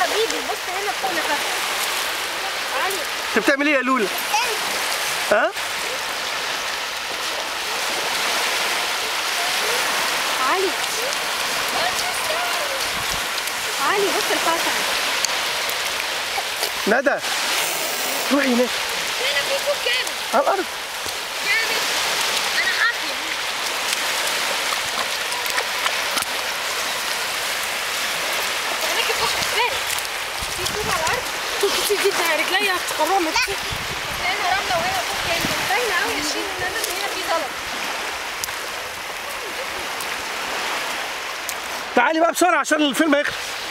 حبيبي بص هنا فوق نفسك علي انت بتعمل ايه يا لولا؟ ها؟ علي علي بص الفرخة ندى روحي هناك هنا في فوق كامل على الارض كامل انا حافيه هناك الفرخة ازاي؟ في طوب على الأرض طوب كتير جدا رجليا اتخرمت هنا رمله وهنا فوق كامل باينة أوي يا شيرين إن أنا هنا في زلط تعالي بقى بسرعه عشان الفيلم هيخلص